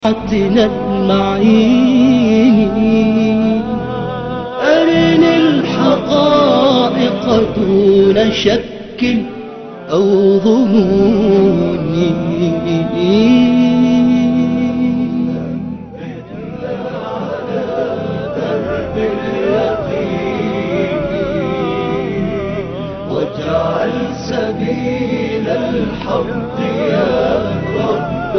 حتنا المعين أرني الحقائق دون شك أو ظنون واجعل سبيل الحق يا رب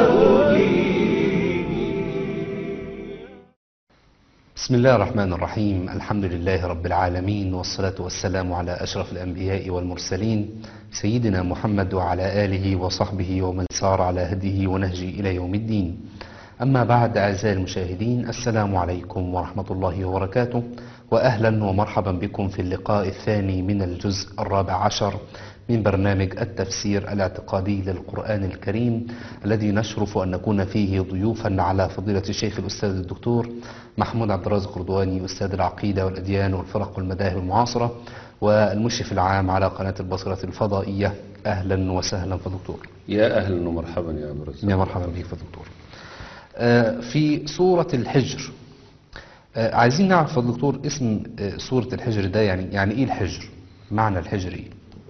بسم الله الرحمن الرحيم الحمد لله رب العالمين والصلاة والسلام على أشرف الأنبياء والمرسلين سيدنا محمد وعلى آله وصحبه ومن سار على هديه ونهجه إلى يوم الدين أما بعد أعزائي المشاهدين السلام عليكم ورحمة الله وبركاته وأهلا ومرحبا بكم في اللقاء الثاني من الجزء الرابع عشر من برنامج التفسير الاعتقادي للقرآن الكريم الذي نشرف أن نكون فيه ضيوفا على فضيلة الشيخ الأستاذ الدكتور محمود عبد الرازق رضواني أستاذ العقيدة والأديان والفرق والمذاهب المعاصرة والمشرف العام على قناة البصرة الفضائية أهلا وسهلا فدكتور يا أهلا ومرحبا يا أبو رزاق يا مرحبا بك فدكتور آه، في سورة الحجر آه، عايزين نعرف فدكتور اسم آه، سورة الحجر ده يعني يعني ايه الحجر معنى الحجر ايه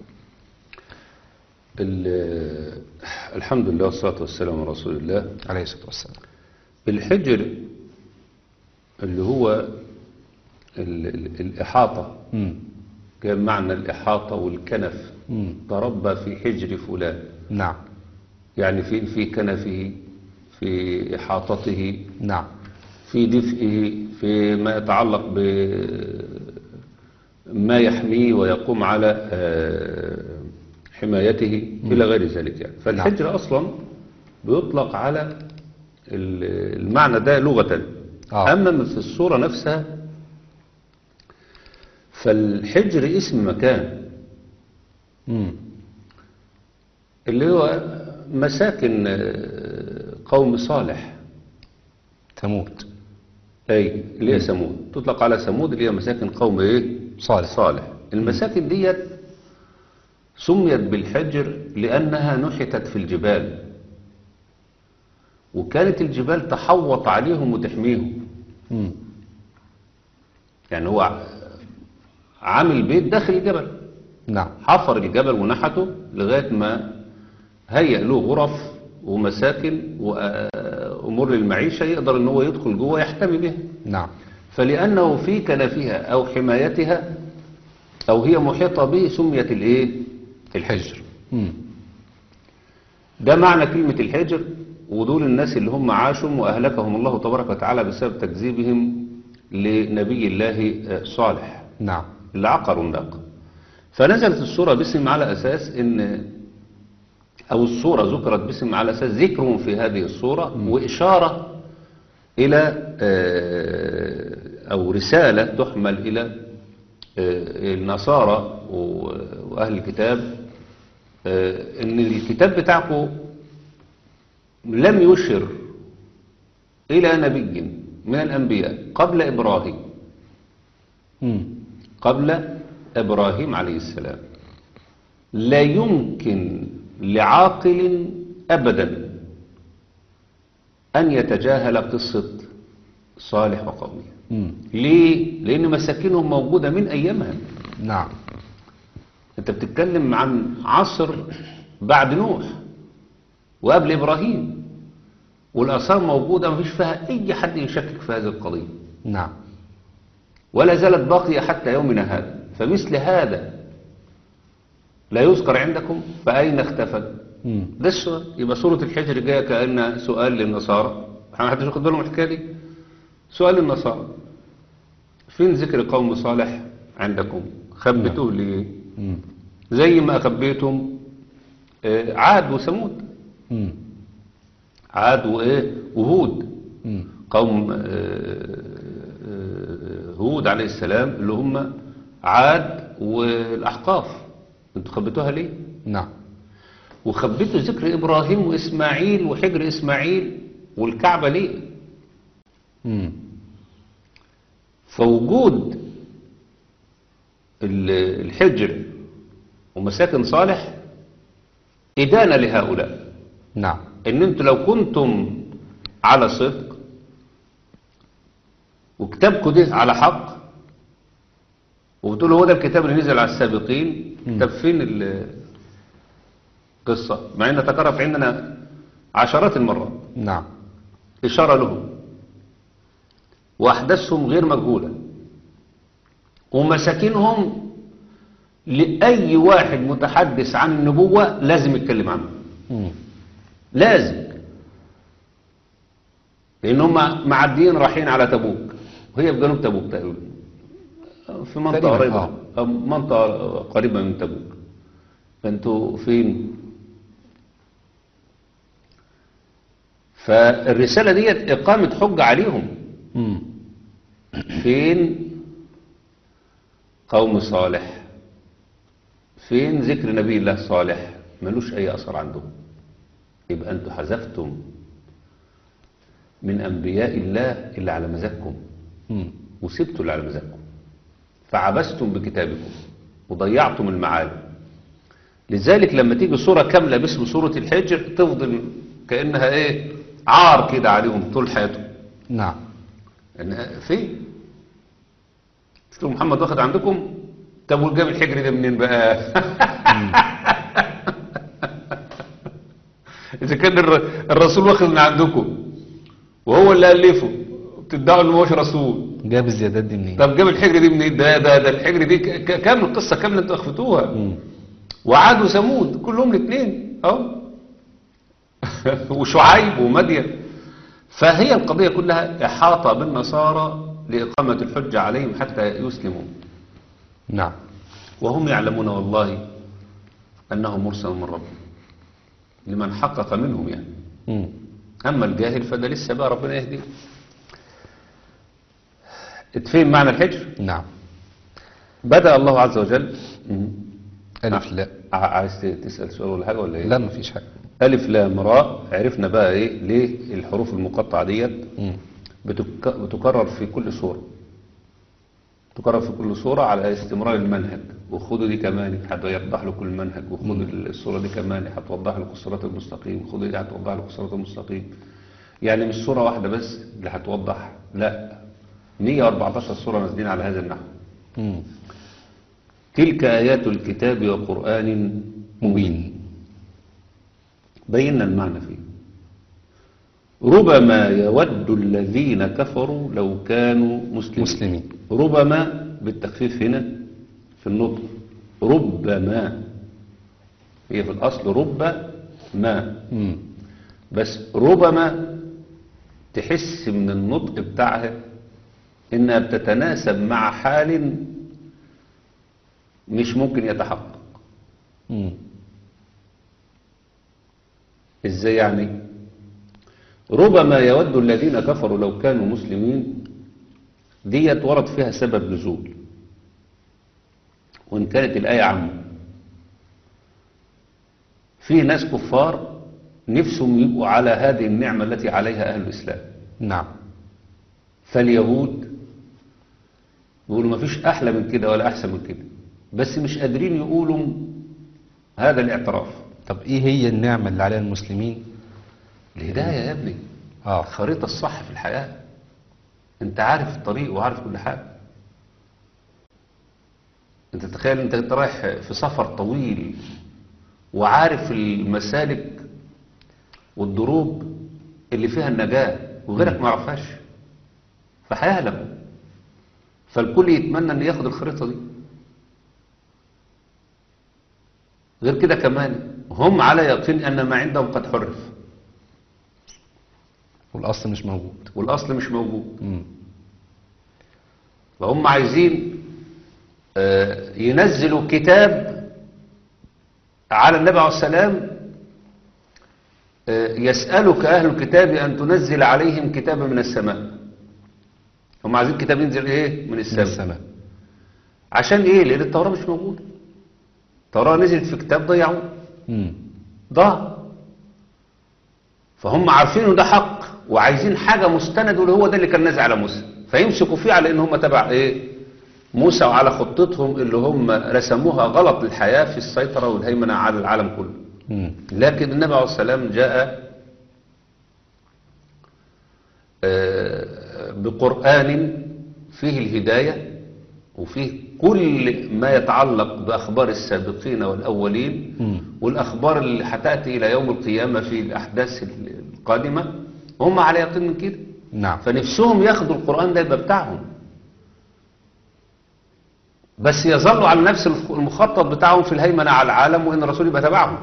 ال- الحمد لله والصلاة والسلام على رسول الله عليه الصلاة والسلام الحجر اللي هو ال ال الإحاطة مم. كان معنى الإحاطة والكنف مم. تربى في حجر فلان نعم يعني في في كنفه في إحاطته نعم في دفئه في ما يتعلق ب ما يحميه ويقوم على آه، حمايته إلى غير ذلك يعني فالحجر أصلا بيطلق على ال- المعنى ده لغة آه. أما في الصورة نفسها فالحجر اسم مكان مم. اللي هو مساكن آه، قوم صالح ثمود أي اللي هي ثمود تطلق على ثمود اللي هي مساكن قوم إيه صالح صالح المساكن ديت سميت بالحجر لأنها نحتت في الجبال وكانت الجبال تحوط عليهم وتحميهم مم. يعني هو ع- عامل بيت داخل الجبل نعم حفر الجبل ونحته لغاية ما هيأ له غرف ومساكن وأمور للمعيشة يقدر ان هو يدخل جوه يحتمي بها نعم فلأنه في كنفها أو حمايتها أو هي محيطة به سميت الإيه؟ الحجر مم. ده معنى كلمة الحجر ودول الناس اللي هم عاشوا وأهلكهم الله تبارك وتعالى بسبب تكذيبهم لنبي الله آه، صالح نعم اللي عقروا الناقة فنزلت السورة باسم على أساس إن أو السورة ذكرت باسم على أساس ذكر في هذه السورة وإشارة إلى آه، أو رسالة تحمل إلى آه، النصارى و- وأهل الكتاب آه، إن الكتاب بتاعكم لم يشر إلى نبي من الأنبياء قبل إبراهيم مم. قبل إبراهيم عليه السلام لا يمكن لعاقل أبدا أن يتجاهل قصة صالح وقومه مم. ليه؟ لأن مساكنهم موجودة من أيامها نعم أنت بتتكلم عن عصر بعد نوح وقبل إبراهيم والآثار موجودة ما فيش فيها أي حد يشكك في هذه القضية نعم ولا زالت باقية حتى يومنا هذا فمثل هذا لا يذكر عندكم فأين اختفى مم. ده السؤال يبقى سورة الحجر جاية كأنها سؤال للنصارى احنا محدش واخد باله من الحكاية دي سؤال للنصارى فين ذكر قوم صالح عندكم خبتوه ليه مم. زي ما خبيتم آه، عاد وثمود مم. عاد وايه وهود مم. قوم آه، آه، هود عليه السلام اللي هم عاد والأحقاف انتوا خبيتوها ليه نعم وخبيتوا ذكر إبراهيم وإسماعيل وحجر إسماعيل والكعبة ليه مم. فوجود ال- الحجر ومساكن صالح إدانة لهؤلاء نعم ان انتوا لو كنتم على صدق وكتابكم ده على حق وبتقول هو ده الكتاب اللي نزل على السابقين طب فين ال- القصة مع ان تكرر في عندنا عشرات المرات نعم إشارة لهم وأحداثهم غير مجهولة ومساكنهم لأي واحد متحدث عن النبوة لازم يتكلم عنه مم. لازم لأن هم معديين رايحين على تبوك وهي في جنوب تبوك تقريبا في منطقة تقريباً، قريبة آه. أو منطقة قريبة من تبوك فأنتوا فين فالرسالة ديت إقامة حجة عليهم مم. فين قوم صالح فين ذكر نبي الله صالح ملوش أي أثر عندهم يبقى أنتوا حذفتم من أنبياء الله اللي على مزاجكم مم. وسبتوا اللي على مزاجكم فعبستم بكتابكم وضيعتم المعالم لذلك لما تيجي صورة كاملة باسم سورة الحجر تفضل كأنها ايه عار كده عليهم طول حياتهم نعم انها فين شفتوا محمد واخد عندكم طب والجاب الحجر ده منين بقى اذا كان الر- الرسول واخد من عندكم وهو اللي الفه بتدعوا انه مش رسول جاب الزيادات دي منين طب جاب الحجر دي منين ده ده ده الحجر دي ك- ك- كامل القصه كامله انتوا اخفتوها مم. وعاد وثمود كلهم الاثنين اهو وشعيب ومدين فهي القضية كلها إحاطة بالنصارى لإقامة الحجة عليهم حتى يسلموا نعم وهم يعلمون والله أنه مرسل من ربهم لمن حقق منهم يعني مم. أما الجاهل فده لسه بقى ربنا يهديه اتفهم معنى الحجر نعم بدأ الله عز وجل ألف لا ع- عايز ت- تسأل سؤال ولا حاجة ولا إيه؟ لا مفيش حاجة ألف لام راء عرفنا بقى إيه ليه الحروف المقطعة ديت مم. بتك... بتكرر في كل سورة تكرر في كل سورة على استمرار المنهج وخدوا دي كمان هتوضح له كل منهج وخدوا السورة دي كمان هتوضح لكم الصراط المستقيم خدوا دي هتوضح لكم الصراط المستقيم يعني مش سورة واحدة بس اللي هتوضح لا 114 سورة نازلين على هذا النحو مم. تلك آيات الكتاب وقرآن مبين بينا المعنى فيه ربما يود الذين كفروا لو كانوا مسلمين, مسلمين. ربما بالتخفيف هنا في النطق ربما هي في الأصل رب ما مم. بس ربما تحس من النطق بتاعها انها بتتناسب مع حال مش ممكن يتحقق مم. ازاي يعني ربما يود الذين كفروا لو كانوا مسلمين ديت ورد فيها سبب نزول وان كانت الآية عامة في ناس كفار نفسهم يبقوا على هذه النعمة التي عليها أهل الإسلام نعم فاليهود بيقولوا ما فيش أحلى من كده ولا أحسن من كده بس مش قادرين يقولوا هذا الاعتراف طب ايه هي النعمة اللي عليها المسلمين الهداية يا ابني اه الخريطة الصح في الحياة انت عارف الطريق وعارف كل حاجة انت تخيل انت انت رايح في سفر طويل وعارف المسالك والدروب اللي فيها النجاة وغيرك ما يعرفهاش فهيهلكوا فالكل يتمنى ان ياخد الخريطة دي غير كده كمان هم على يقين ان ما عندهم قد حرف والاصل مش موجود والاصل مش موجود مم. فهم عايزين آه، ينزلوا كتاب على النبي عليه السلام آه، يسألك أهل الكتاب أن تنزل عليهم كتابا من السماء هم عايزين كتاب ينزل إيه من من السماء السماء عشان إيه لأن التوراة مش موجودة التوراة نزلت في كتاب ضيعوه مم. ضاع فهم عارفين إنه ده حق وعايزين حاجة مستند اللي هو ده اللي كان نازل على موسى فيمسكوا فيه على ان هم تبع ايه موسى وعلى خطتهم اللي هم رسموها غلط للحياة في السيطرة والهيمنة على العالم كله مم. لكن النبي عليه السلام جاء بقرآن فيه الهداية وفيه كل ما يتعلق بأخبار السابقين والأولين مم. والأخبار اللي هتأتي إلى يوم القيامة في الأحداث القادمة هم على يقين من كده نعم فنفسهم ياخدوا القرآن ده يبقى بتاعهم بس يظلوا على نفس المخطط بتاعهم في الهيمنة على العالم وإن الرسول يبقى تبعهم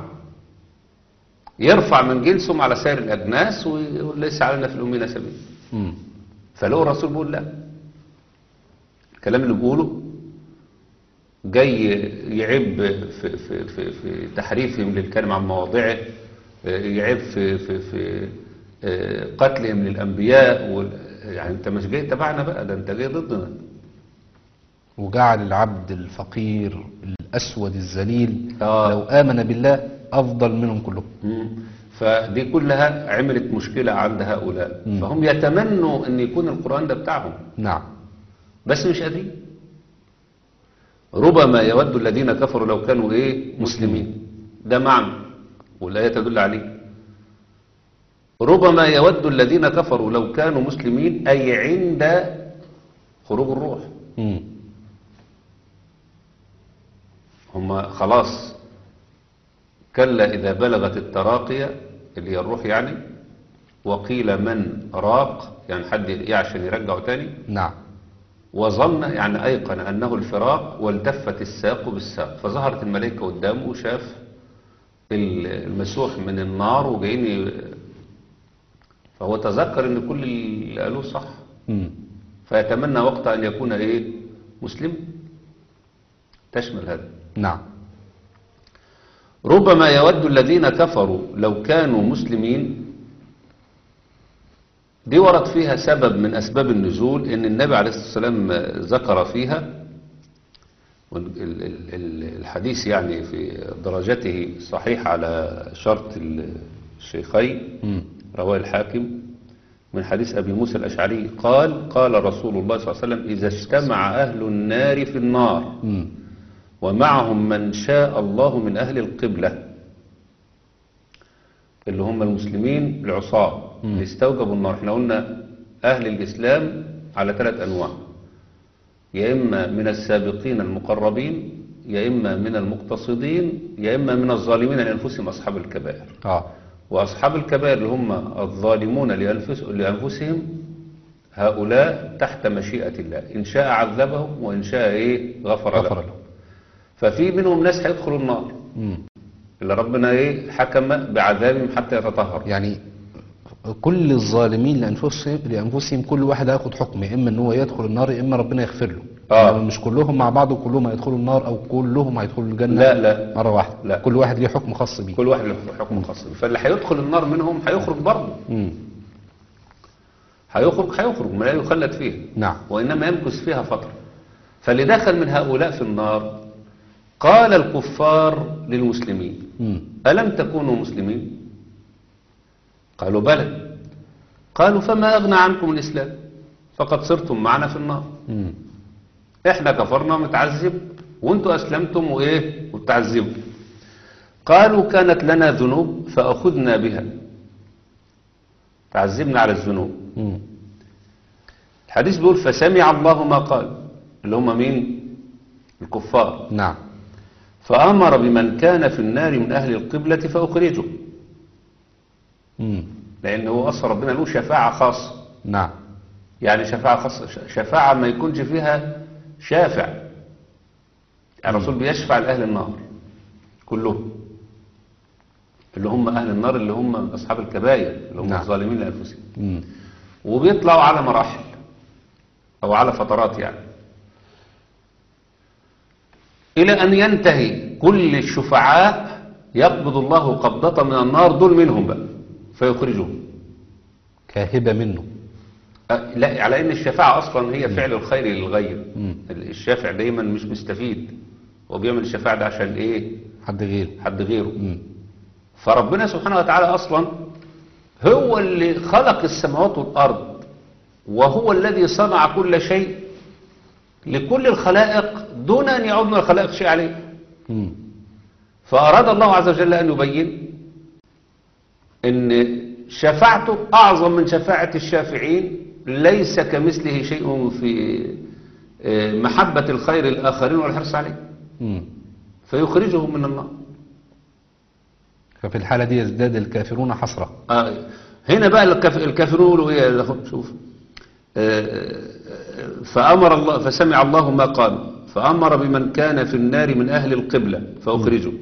يرفع من جنسهم على سائر الأجناس ويقول ليس علينا في الأمين سبيل مم. فلو الرسول بيقول لا الكلام اللي بيقوله جاي يعيب في, في, في, في تحريفهم للكلام عن مواضعه يعيب في, في, في آه، قتلهم للأنبياء وال- يعني انت مش جاي تبعنا بقى ده انت جاي ضدنا وجعل العبد الفقير الأسود الذليل آه. لو آمن بالله أفضل منهم كلهم مم. فدي كلها عملت مشكلة عند هؤلاء مم. فهم يتمنوا ان يكون القرآن ده بتاعهم نعم بس مش قادرين ربما يود الذين كفروا لو كانوا ايه مسلمين ده معنى والآية تدل عليه ربما يود الذين كفروا لو كانوا مسلمين أي عند خروج الروح مم. هم خلاص كلا إذا بلغت التراقية اللي هي الروح يعني وقيل من راق يعني حد يعشان يرجعه تاني نعم وظن يعني أيقن أنه الفراق والتفت الساق بالساق فظهرت الملائكة قدامه وشاف ال- المسوح من النار وجايين ي- فهو تذكر ان كل اللي قالوه صح مم. فيتمنى وقتها ان يكون ايه مسلم تشمل هذا نعم ربما يود الذين كفروا لو كانوا مسلمين دي ورد فيها سبب من أسباب النزول إن النبي عليه الصلاة والسلام ذكر فيها وال- ال- ال- ال- الحديث يعني في درجته صحيح على شرط الشيخين مم. رواه الحاكم من حديث أبي موسى الأشعري قال قال رسول الله صلى الله عليه وسلم إذا اجتمع أهل النار في النار مم. ومعهم من شاء الله من أهل القبلة اللي هم المسلمين العصاة اللي استوجبوا النار احنا قلنا أهل الإسلام على ثلاث أنواع يا إما من السابقين المقربين يا إما من المقتصدين يا إما من الظالمين لأنفسهم أصحاب الكبائر آه وأصحاب الكبائر اللي هم الظالمون لأنفس- لأنفسهم هؤلاء تحت مشيئة الله إن شاء عذبهم وإن شاء إيه غفر, غفر لهم له ففي منهم ناس هيدخلوا النار مم. اللي ربنا ايه حكم بعذابهم حتى يتطهروا يعني كل الظالمين لأنفسهم, لأنفسهم كل واحد هياخد حكم إما إن هو يدخل النار يا إما ربنا يغفر له آه. إنما مش كلهم مع بعض وكلهم هيدخلوا النار أو كلهم هيدخلوا الجنة لا لا مرة واحدة لا. كل واحد ليه حكم خاص بيه كل واحد له حكم خاص به. فاللي هيدخل النار منهم هيخرج برضه مم. هيخرج هيخرج ما لا يخلد فيها نعم وإنما يمكث فيها فترة فاللي دخل من هؤلاء في النار قال الكفار للمسلمين مم. ألم تكونوا مسلمين قالوا بلى قالوا فما أغنى عنكم الإسلام فقد صرتم معنا في النار مم. احنا كفرنا متعذب وانتوا اسلمتم وايه وتعذبوا قالوا كانت لنا ذنوب فاخذنا بها تعذبنا على الذنوب مم. الحديث بيقول فسمع الله ما قال اللي هم مين الكفار نعم فامر بمن كان في النار من اهل القبلة فاخرجه مم. لان هو اصلا ربنا له شفاعة خاصة نعم يعني شفاعة خاصة شفاعة ما يكونش فيها شافع الرسول بيشفع لأهل النار كلهم اللي هم أهل النار اللي هم أصحاب الكبائر اللي هم نعم. الظالمين لأنفسهم مم. وبيطلعوا على مراحل أو على فترات يعني إلى أن ينتهي كل الشفعاء يقبض الله قبضة من النار دول منهم بقى فيخرجهم كاهبة منه أه، لا على ان الشفاعة اصلا هي فعل الخير للغير مم. الشافع دايما مش مستفيد هو بيعمل الشفاعة ده عشان ايه حد غيره حد غيره مم. فربنا سبحانه وتعالى اصلا هو اللي خلق السماوات والارض وهو الذي صنع كل شيء لكل الخلائق دون ان يعود من الخلائق شيء عليه مم. فأراد الله عز وجل أن يبين أن شفاعته أعظم من شفاعة الشافعين ليس كمثله شيء في آه، محبة الخير الآخرين والحرص عليه مم. فيخرجهم من النار ففي الحالة دي يزداد الكافرون حسرة آه، هنا بقى الكاف- الكافرون يقولوا ايه يا أخو؟ شوف آه، فأمر الله فسمع الله ما قال فأمر بمن كان في النار من أهل القبلة فأخرجوا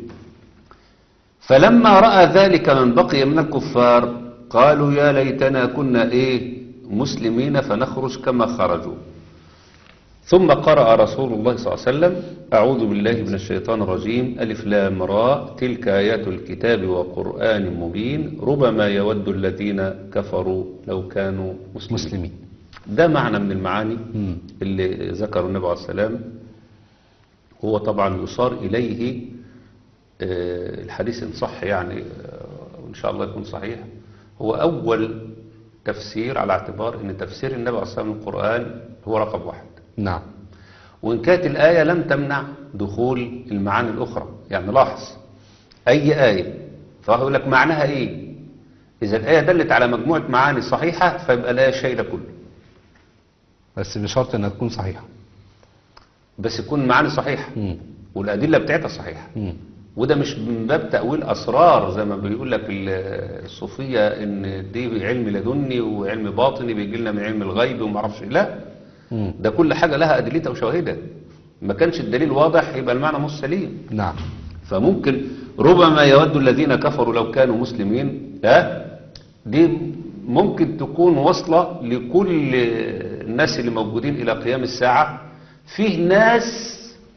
فلما رأى ذلك من بقي من الكفار قالوا يا ليتنا كنا ايه مسلمين فنخرج كما خرجوا ثم قرأ رسول الله صلى الله عليه وسلم أعوذ بالله من الشيطان الرجيم ألف لام راء تلك آيات الكتاب وقرآن مبين ربما يود الذين كفروا لو كانوا مسلمين, مسلمين ده معنى من المعاني مم. اللي ذكره النبي عليه السلام هو طبعا يصار إليه آه، الحديث إن صح يعني آه، وإن شاء الله يكون صحيح هو أول تفسير على اعتبار أن تفسير النبي عليه السلام للقرآن هو رقم واحد نعم وإن كانت الآية لم تمنع دخول المعاني الأخرى يعني لاحظ أي آية فهو يقول لك معناها إيه إذا الآية دلت على مجموعة معاني صحيحة فيبقى الآية شايلة كله بس بشرط انها تكون صحيحة بس يكون معاني صحيحة مم. والأدلة بتاعتها صحيحة مم. وده مش من باب تأويل أسرار زي ما بيقول لك ال- الصوفية إن دي علم لدني وعلم باطني بيجي لنا من علم الغيب وما اعرفش إيه. لا مم. ده كل حاجة لها أدلتها وشواهدها ما كانش الدليل واضح يبقى المعنى مش سليم نعم فممكن ربما يود الذين كفروا لو كانوا مسلمين ها دي ممكن تكون واصلة لكل الناس اللي موجودين إلى قيام الساعة فيه ناس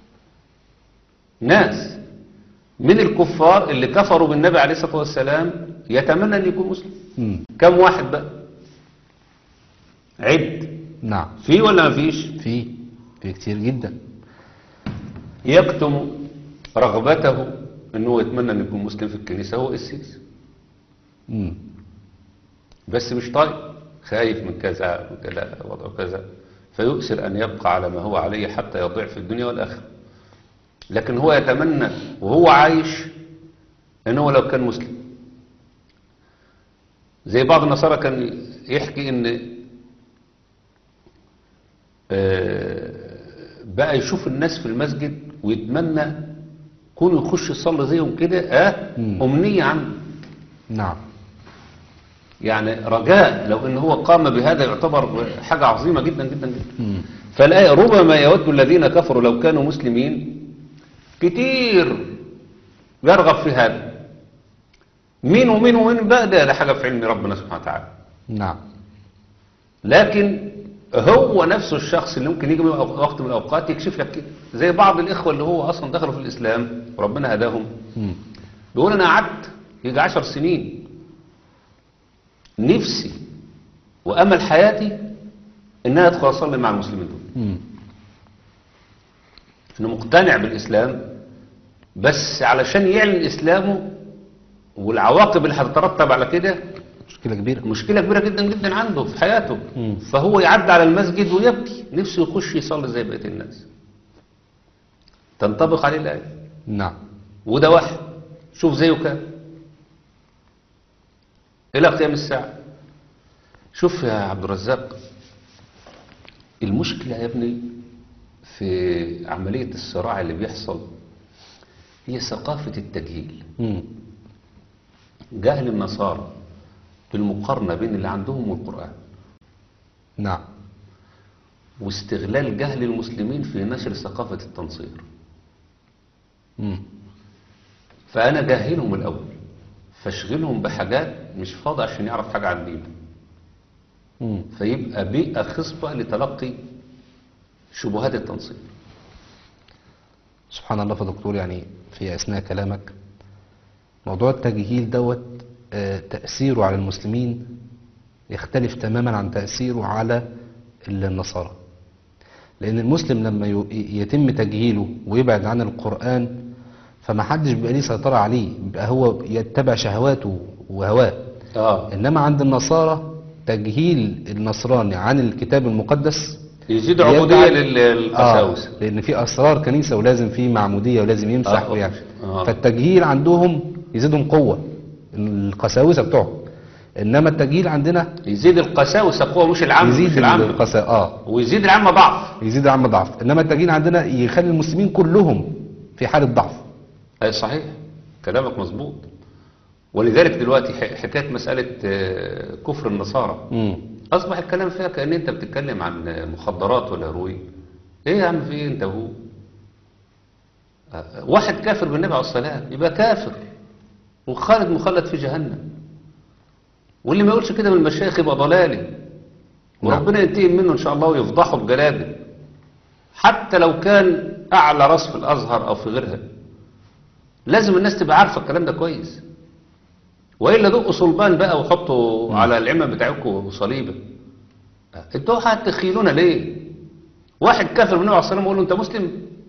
ناس من الكفار اللي كفروا بالنبي عليه الصلاة والسلام يتمنى أن يكون مسلم مم. كم واحد بقى عد نعم فيه ولا ما فيش في في كتير جدا يكتم رغبته انه يتمنى ان يكون مسلم في الكنيسة هو السيسي مم. بس مش طايق خايف من كذا من كذا وضع كذا فيؤسر أن يبقى على ما هو عليه حتى يضيع في الدنيا والآخرة لكن هو يتمنى وهو عايش أن هو لو كان مسلم زي بعض النصارى كان يحكي أن آه، بقى يشوف الناس في المسجد ويتمنى كونه يخش يصلي زيهم كده اه مم. أمنية عنده نعم يعني رجاء لو ان هو قام بهذا يعتبر حاجة عظيمة جدا جدا جدا مم. فالآية ربما يود الذين كفروا لو كانوا مسلمين كتير يرغب في هذا مين ومين ومين بقى ده ده حاجة في علم ربنا سبحانه وتعالى نعم لكن هو نفسه الشخص اللي ممكن يجي من وقت من الأوقات يكشف لك كده زي بعض الإخوة اللي هو أصلا دخلوا في الإسلام وربنا هداهم مم. بيقول أنا قعدت يجي عشر سنين نفسي وأمل حياتي إن أنا أدخل أصلي مع المسلمين دول مم. إنه مقتنع بالإسلام بس علشان يعلن إسلامه والعواقب اللي هتترتب على كده مشكلة كبيرة مشكلة كبيرة جدا جدا عنده في حياته مم. فهو يعدي على المسجد ويبكي نفسه يخش يصلي زي بقية الناس تنطبق عليه الآية نعم وده واحد شوف زيه كام إلى قيام الساعة شوف يا عبد الرزاق المشكلة يا ابني في عملية الصراع اللي بيحصل هي ثقافة التجهيل مم. جهل النصارى بالمقارنة بين اللي عندهم والقرآن نعم واستغلال جهل المسلمين في نشر ثقافة التنصير مم. فأنا جاهلهم الأول فاشغلهم بحاجات مش فاضي عشان يعرف حاجة عن دينه مم. فيبقى بيئة خصبة لتلقي شبهات التنصير سبحان الله يا دكتور يعني في أثناء كلامك موضوع التجهيل دوت آه، تأثيره على المسلمين يختلف تماما عن تأثيره على النصارى لأن المسلم لما يو- يتم تجهيله ويبعد عن القرآن فما حدش بيبقى ليه سيطرة عليه بيبقى هو يتبع شهواته وهواه اه إنما عند النصارى تجهيل النصراني عن الكتاب المقدس يزيد عبودية يجعل- لل- للقساوسة آه لان في اسرار كنيسه ولازم في معموديه ولازم يمسح آه. ويعمل آه. فالتجهيل عندهم يزيدهم قوه القساوسه بتوعهم انما التجهيل عندنا يزيد القساوة قوة مش العامة مش يزيد العامة القساء اه ويزيد العامة ضعف يزيد العم ضعف انما التجهيل عندنا يخلي المسلمين كلهم في حالة ضعف اي صحيح كلامك مظبوط ولذلك دلوقتي ح- حكاية مسألة آه، كفر النصارى امم أصبح الكلام فيها كأن أنت بتتكلم عن مخدرات ولا هيروين إيه يا عم في إيه أنت وهو آه، واحد كافر بالنبي عليه الصلاة يبقى كافر وخالد مخلد في جهنم واللي ما يقولش كده من المشايخ يبقى ضلالي وربنا ينتقم منه إن شاء الله ويفضحه بجلاده حتى لو كان أعلى راس في الأزهر أو في غيرها لازم الناس تبقى عارفة الكلام ده كويس وإلا دقوا صلبان بقى وحطوا على العمة بتاعكم صليبة انتوا هتخيلونا ليه واحد كافر بالنبي عليه الصلاة والسلام يقول له أنت مسلم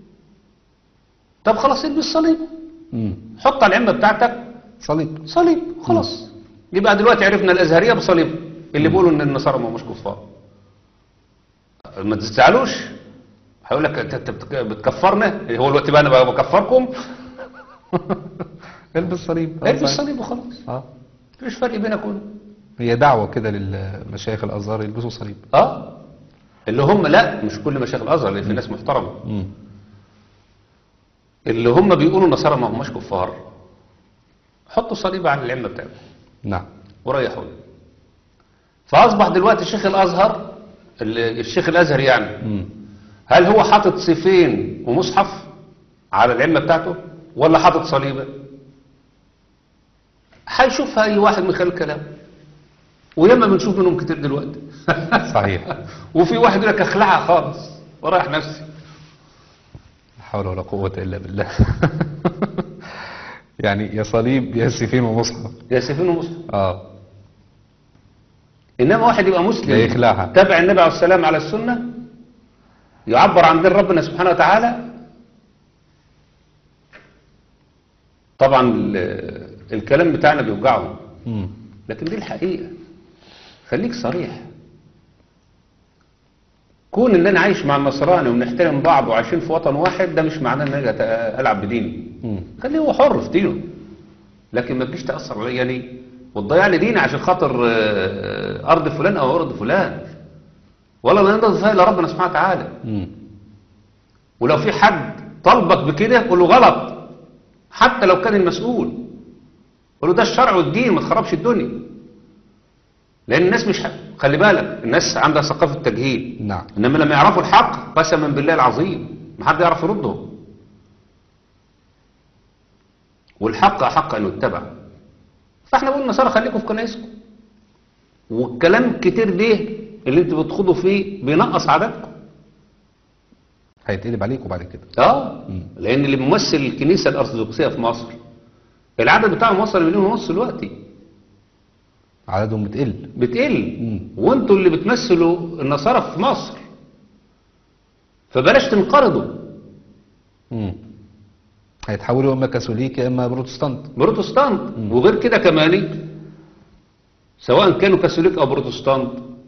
طب خلاص البس صليب امم حط على العمة بتاعتك صليب صليب خلاص يبقى دلوقتي عرفنا الأزهرية بصليب اللي بيقولوا إن النصارى ما هماش كفار ما تزعلوش هيقول لك انت أنت بتك- بتكفرنا هو الوقت بقى انا بقى بكفركم البس صليب آه، البس صحيح. صليب وخلاص اه مفيش فرق بينكم هي دعوة كده للمشايخ الازهر يلبسوا صليب اه اللي هم لا مش كل مشايخ الازهر لان في ناس محترمه امم اللي هم بيقولوا النصارى ما هماش كفار حطوا صليب على العمه بتاعتهم نعم وريحوا فاصبح دلوقتي شيخ الازهر ال- الشيخ الازهر يعني امم هل هو حاطط سيفين ومصحف على العمه بتاعته ولا حاطط صليبه هيشوفها اي واحد من خلال كلامه وياما بنشوف منهم كتير دلوقتي صحيح وفي واحد يقول لك اخلعها خالص ورايح نفسي لا حول ولا قوة إلا بالله يعني يا صليب يا سيفين ومصحف يا سيفين ومسلم اه انما واحد يبقى مسلم لا يخلعها. تابع النبي عليه السلام على السنه يعبر عن دين ربنا سبحانه وتعالى طبعا ال- الكلام بتاعنا بيوجعهم امم لكن دي الحقيقه خليك صريح كون ان انا عايش مع النصراني وبنحترم بعض وعايشين في وطن واحد ده مش معناه ان انا أت- العب بديني امم خليه هو حر في دينه لكن ما تجيش تأثر عليا ليه وتضيع لي ديني عشان خاطر آه، أرض فلان أو أرض فلان ولا لا ينضغط فيها إلا ربنا سبحانه وتعالى امم ولو في حد طلبك بكده قول له غلط حتى لو كان المسؤول قول له ده الشرع والدين ما تخربش الدنيا لأن الناس مش ح- خلي بالك الناس عندها ثقافة تجهيل نعم إنما لما يعرفوا الحق قسما بالله العظيم ما حد يعرف يرده والحق أحق أن يتبع فاحنا بنقول النصارى خليكم في كنايسكم والكلام كتير ده اللي انتوا بتخوضوا فيه بينقص عددكم هيتقلب عليكم بعد كده اه لان اللي بيمثل الكنيسه الارثوذكسيه في مصر العدد بتاعهم وصل لمليون ونص دلوقتي عددهم بتقل بتقل مم. وانتوا اللي بتمثلوا النصارى في مصر فبلاش تنقرضوا امم هيتحولوا اما كاثوليك يا اما بروتستانت بروتستانت وغير كده كمان سواء كانوا كاثوليك او بروتستانت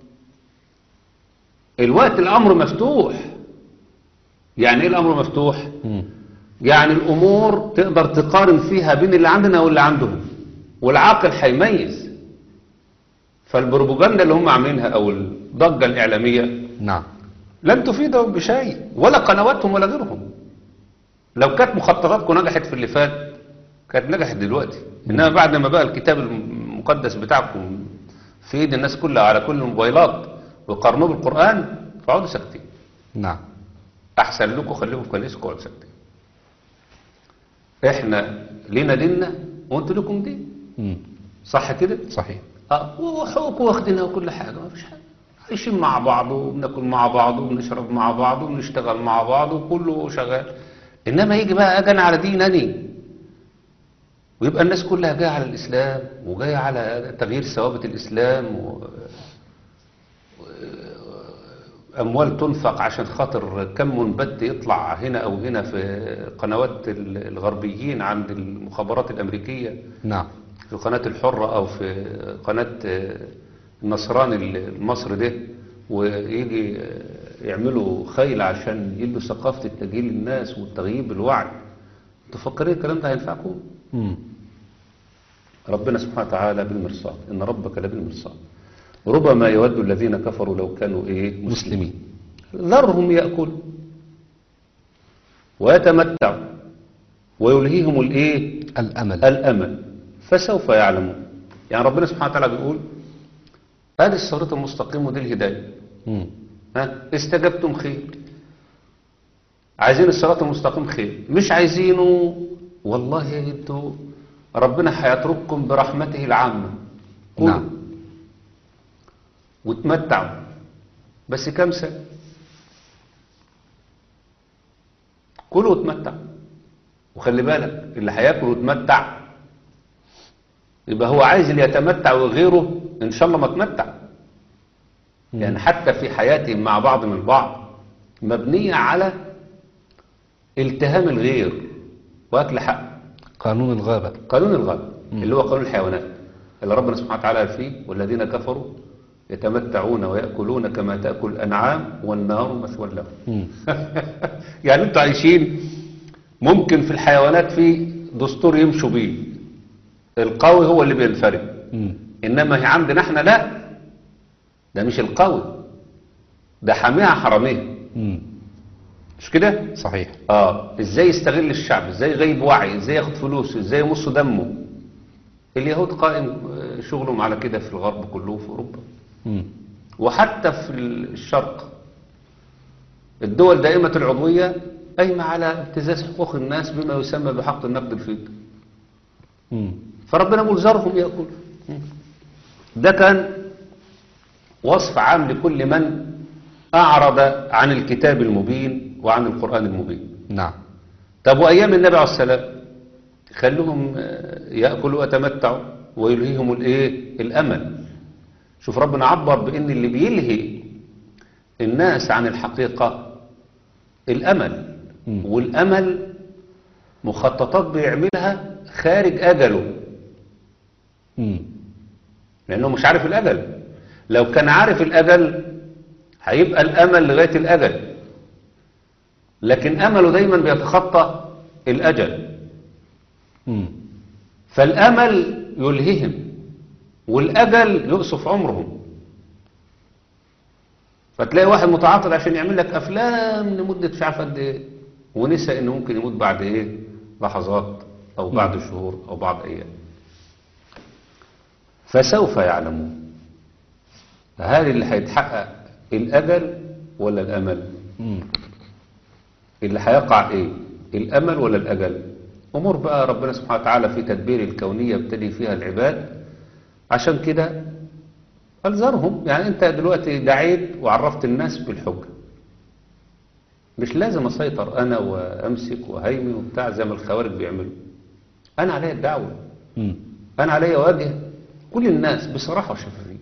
الوقت الامر مفتوح يعني ايه الامر مفتوح امم يعني الامور تقدر تقارن فيها بين اللي عندنا واللي عندهم والعاقل هيميز فالبروباجندا اللي هم عاملينها او الضجه الاعلاميه نعم لن تفيدهم بشيء ولا قنواتهم ولا غيرهم لو كانت مخططاتكم نجحت في اللي فات كانت نجحت دلوقتي انما بعد ما بقى الكتاب المقدس بتاعكم في ايد الناس كلها على كل الموبايلات وقارنوه بالقران فاقعدوا ساكتين نعم احسن لكم خليكم في كنيسكم اقعدوا ساكتين احنا لينا ديننا وانتوا لكم دين امم صح كده صحيح اه وحقوق واخدينها وكل حاجه ما فيش حاجه عايشين مع بعض وبناكل مع بعض وبنشرب مع بعض وبنشتغل مع بعض وكله شغال انما يجي بقى اجي أنا على دينني ويبقى الناس كلها جايه على الاسلام وجايه على تغيير ثوابت الاسلام و... اموال تنفق عشان خاطر كم منبت يطلع هنا او هنا في قنوات ال- الغربيين عند المخابرات الامريكيه نعم في قناة الحرة أو في قناة آه، النصراني المصري ده ويجي آه، يعملوا خيل عشان يدوا ثقافة التجهيل للناس والتغييب بالوعي تفكرين الكلام ده هينفعكم؟ امم ربنا سبحانه وتعالى بالمرصاد إن ربك لبالمرصاد ربما يود الذين كفروا لو كانوا إيه مسلمين ذرهم يأكلوا ويتمتعوا ويلهيهم الإيه الأمل الأمل فسوف يعلمون يعني ربنا سبحانه وتعالى بيقول هذه الصراط المستقيم ودي الهداية مم. ها استجبتم خير عايزين الصراط المستقيم خير مش عايزينه والله انتوا ربنا هيترككم برحمته العامة كلوا نعم. وتمتعوا بس كام سنة كلوا وتمتعوا وخلي بالك اللي هياكل ويتمتع يبقى هو عايز اللي يتمتع وغيره ان شاء الله ما تمتع يعني حتى في حياتهم مع بعض من بعض مبنية على التهام الغير واكل حق قانون الغابة قانون الغابة اللي هو قانون الحيوانات اللي ربنا سبحانه وتعالى قال فيه والذين كفروا يتمتعون ويأكلون كما تأكل الأنعام والنار مثوى لهم مم. يعني انتوا عايشين ممكن في الحيوانات في دستور يمشوا بيه القوي هو اللي بينفرد مم. انما هي عندنا احنا لا ده مش القوي ده حاميها حراميها مم. مش كده صحيح اه ازاي يستغل الشعب ازاي يغيب وعي ازاي ياخد فلوس ازاي يمص دمه اليهود قائم آه، شغلهم على كده في الغرب كله في اوروبا مم. وحتى في الشرق الدول دائمة العضوية قايمة على ابتزاز حقوق الناس بما يسمى بحق النقد الفيض مم. فربنا يقول ذرهم يأكل ده كان وصف عام لكل من أعرض عن الكتاب المبين وعن القرآن المبين نعم طب وأيام النبي عليه السلام خلوهم آه، يأكلوا ويتمتعوا ويلهيهم الإيه الأمل شوف ربنا عبر بأن اللي بيلهي الناس عن الحقيقة الأمل مم. والأمل مخططات بيعملها خارج أجله مم. لأنه مش عارف الأجل لو كان عارف الأجل هيبقى الأمل لغاية الأجل لكن أمله دايما بيتخطى الأجل مم. فالأمل يلههم والأجل يقصف عمرهم فتلاقي واحد متعاطل عشان يعمل لك أفلام لمدة مش عارف قد إيه ونسى إنه ممكن يموت بعد إيه لحظات أو بعد شهور أو بعد أيام فسوف يعلمون هل اللي هيتحقق الأجل ولا الأمل مم. اللي هيقع ايه الامل ولا الاجل امور بقى ربنا سبحانه وتعالى في تدبير الكونية يبتلي فيها العباد عشان كده الزرهم يعني انت دلوقتي دعيت وعرفت الناس بالحجة مش لازم اسيطر انا وامسك وهيمن وبتاع زي ما الخوارج بيعملوا انا عليا الدعوة مم. انا عليا اواجه كل الناس بصراحة وشفافية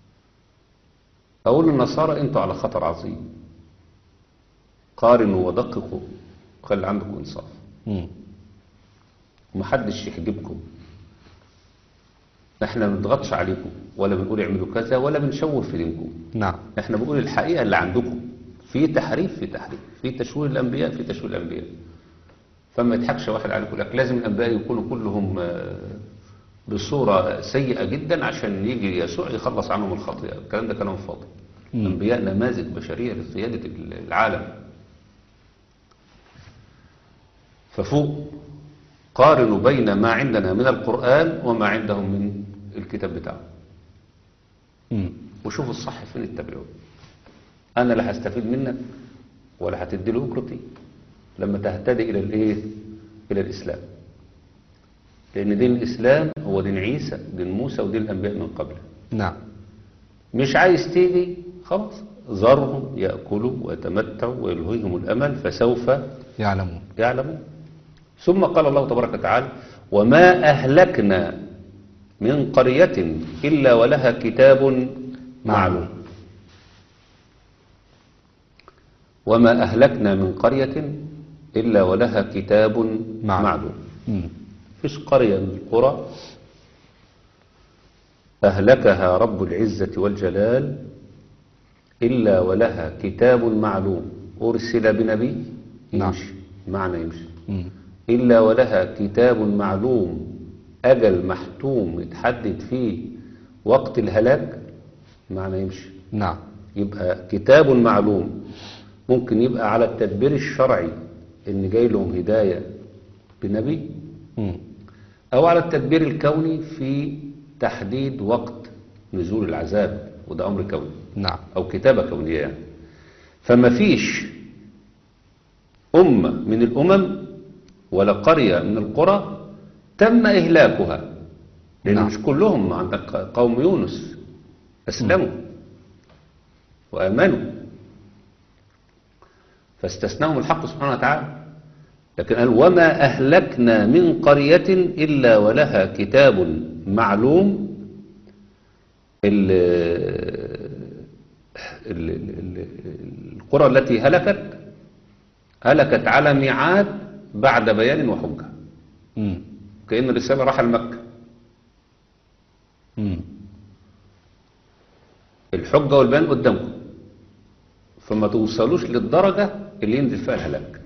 اقول للنصارى انتوا على خطر عظيم قارنوا ودققوا وخلي عندكم انصاف مم. ومحدش يحجبكم احنا ما بنضغطش عليكم ولا بنقول اعملوا كذا ولا بنشوه في دينكم نعم احنا بنقول الحقيقة اللي عندكم في تحريف في تحريف في تشويه الانبياء في تشويه الانبياء فما يضحكش واحد عليكم يقول لك لازم الانبياء يكونوا كلهم آه، بصورة سيئة جدا عشان يجي يسوع يخلص عنهم الخطيئة الكلام ده كلام فاضي مم. الانبياء نماذج بشرية لقيادة العالم ففوق قارنوا بين ما عندنا من القرآن وما عندهم من الكتاب بتاعه مم. وشوفوا الصح فين اتبعوه انا لا هستفيد منك ولا هتدي له اجرتي لما تهتدي الى الايه الى الاسلام لان دين الاسلام هو دين عيسى دين موسى ودين الانبياء من قبله نعم مش عايز تيجي خلاص ذرهم ياكلوا ويتمتعوا ويلهيهم الامل فسوف يعلمون يعلمون ثم قال الله تبارك وتعالى وما أهلكنا من قرية إلا ولها كتاب معلوم وما أهلكنا من قرية إلا ولها كتاب معلوم. معلوم مم. فيش قرية من القرى أهلكها رب العزة والجلال إلا ولها كتاب معلوم أرسل بنبي نعم. يمشي معنى يمشي مم. إلا ولها كتاب معلوم أجل محتوم يتحدد فيه وقت الهلاك معنى يمشي نعم يبقى كتاب معلوم ممكن يبقى على التدبير الشرعي ان جاي لهم هداية بنبي مم. او على التدبير الكوني في تحديد وقت نزول العذاب وده امر كوني نعم او كتابة كونية يعني فما فيش امة من الامم ولا قرية من القرى تم اهلاكها لان نعم. مش كلهم عندك قوم يونس اسلموا وامنوا فاستثناهم الحق سبحانه وتعالى لكن قال وما أهلكنا من قرية إلا ولها كتاب معلوم ال ال ال القرى التي هلكت هلكت على ميعاد بعد بيان وحجة مم. كأن الرسالة راح لمكة مم. الحجة والبيان قدامكم فما توصلوش للدرجة اللي ينزل فيها الهلاك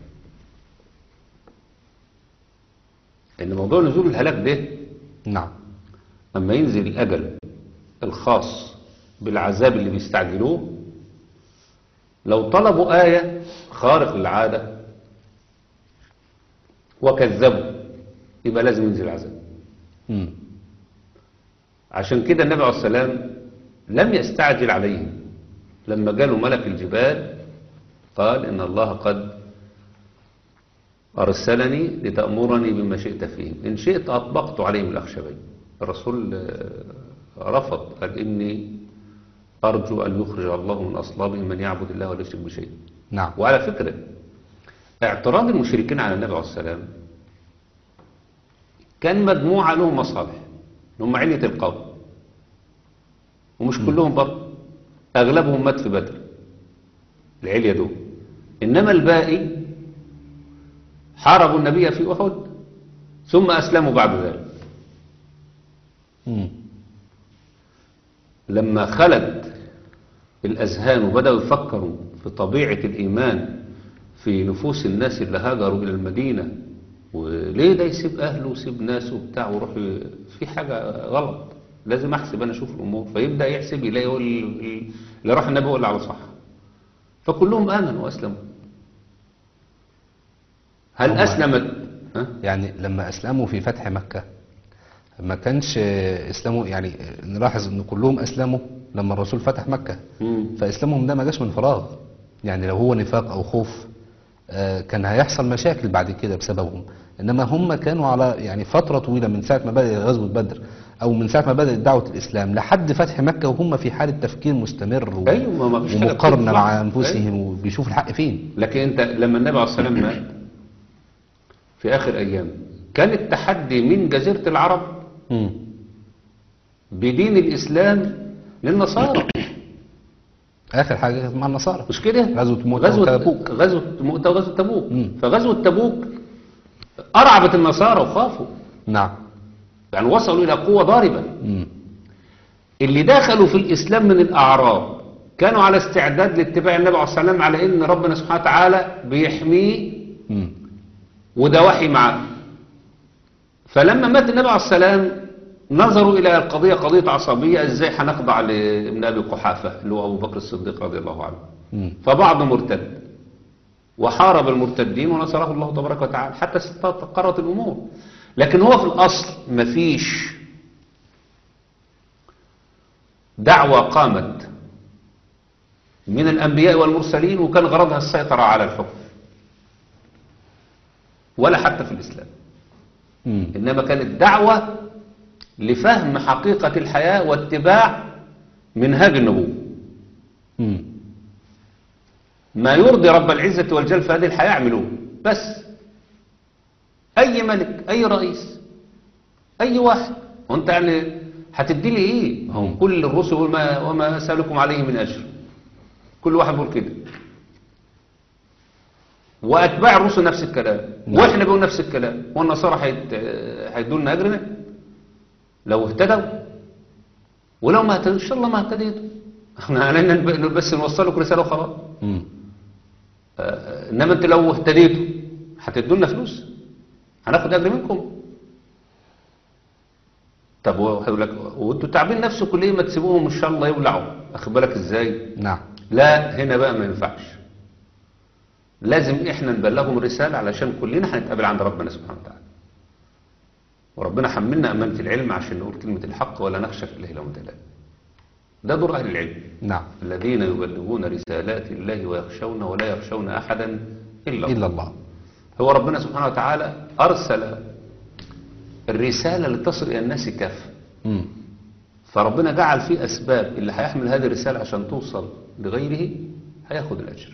ان موضوع نزول الهلاك ده نعم اما ينزل الاجل الخاص بالعذاب اللي بيستعجلوه لو طلبوا آية خارق للعادة وكذبوا يبقى لازم ينزل العذاب مم. عشان كده النبي عليه السلام لم يستعجل عليهم لما جاله ملك الجبال قال إن الله قد أرسلني لتأمرني بما شئت فيهم إن شئت أطبقت عليهم الأخشبين الرسول آه، رفض قال إني أرجو أن يخرج الله من أصلابهم من يعبد الله ولا يشرك بشيء نعم وعلى فكرة اعتراض المشركين على النبي عليه السلام كان مجموعة لهم مصالح هم علية القوم ومش كلهم برضه أغلبهم مات في بدر العلية دول إنما الباقي حاربوا النبي في أحد ثم أسلموا بعد ذلك مم. لما خلت الأذهان وبدأوا يفكروا في طبيعة الإيمان في نفوس الناس اللي هاجروا إلى المدينة وليه ده يسيب أهله ويسيب ناسه وبتاع ويروح ي- في حاجة غلط لازم أحسب أنا أشوف الأمور فيبدأ يحسب يلاقي هو ال- ال- اللي راح النبي هو اللي على صح فكلهم آمنوا وأسلموا هل هم- أسلمت ها؟ يعني لما أسلموا في فتح مكة ما كانش إسلامه يعني نلاحظ إن كلهم أسلموا لما الرسول فتح مكة مم. فإسلامهم ده ما جاش من فراغ يعني لو هو نفاق أو خوف آه، كان هيحصل مشاكل بعد كده بسببهم إنما هم كانوا على يعني فترة طويلة من ساعة ما بدأت غزوة بدر أو من ساعة ما بدأت دعوة الإسلام لحد فتح مكة وهم في حالة تفكير مستمر و- أيوة، ما فيش حاجة ومقارنة بتطلع. مع أنفسهم وبيشوفوا الحق فين لكن انت لما النبي عليه الصلاه والسلام مات في اخر ايام كان التحدي من جزيره العرب مم. بدين الاسلام للنصارى آخر حاجة كانت مع النصارى مش كده غزوة مؤتة غزوه وتبوك. غزوه مؤتة وغزوه تبوك مم. فغزوه تبوك ارعبت النصارى وخافوا نعم يعني وصلوا الى قوه ضاربه مم. اللي دخلوا في الاسلام من الاعراب كانوا على استعداد لاتباع النبي عليه الصلاه والسلام على ان ربنا سبحانه وتعالى بيحميه مم. وده وحي معاه فلما مات النبي عليه السلام نظروا إلى القضية قضية عصبية إزاي هنخضع لابن أبي قحافة اللي هو أبو بكر الصديق رضي الله عنه مم. فبعض مرتد وحارب المرتدين ونصره الله تبارك وتعالى حتى استقرت الأمور لكن هو في الأصل مفيش دعوة قامت من الأنبياء والمرسلين وكان غرضها السيطرة على الحكم ولا حتى في الإسلام مم. إنما كانت دعوة لفهم حقيقة الحياة واتباع منهاج النبوة مم. ما يرضي رب العزة والجل في هذه الحياة اعملوه بس أي ملك أي رئيس أي واحد وانت يعني هتدي لي ايه هم كل الرسل وما, وما أسألكم عليه من أجر كل واحد بيقول كده وأتباع الرسل نفس الكلام نعم. وإحنا بنقول نفس الكلام والنصارى هيت- هيدوا لنا أجرنا لو اهتدوا ولو ما اهتدوا إن شاء الله ما اهتديتوا احنا علينا نب- بس نوصل لكم رسالة وخلاص مم. آه، انما انت لو اهتديتوا هتدوا لنا فلوس هناخد اجر منكم طب هو هيقول لك وانتوا تعبين نفسكم ليه ما تسيبوهم ان شاء الله يولعوا اخد بالك ازاي نعم لا هنا بقى ما ينفعش لازم احنا نبلغهم الرسالة علشان كلنا هنتقابل عند ربنا سبحانه وتعالى وربنا حملنا أمانة العلم عشان نقول كلمة الحق ولا نخشى في الله لومة لائم ده دور أهل العلم نعم الذين يبلغون رسالات الله ويخشون ولا يخشون أحدا إلا الله إلا الله هو ربنا سبحانه وتعالى أرسل الرسالة لتصل إلى الناس كافة مم. فربنا جعل فيه أسباب اللي هيحمل هذه الرسالة عشان توصل لغيره هياخد الأجر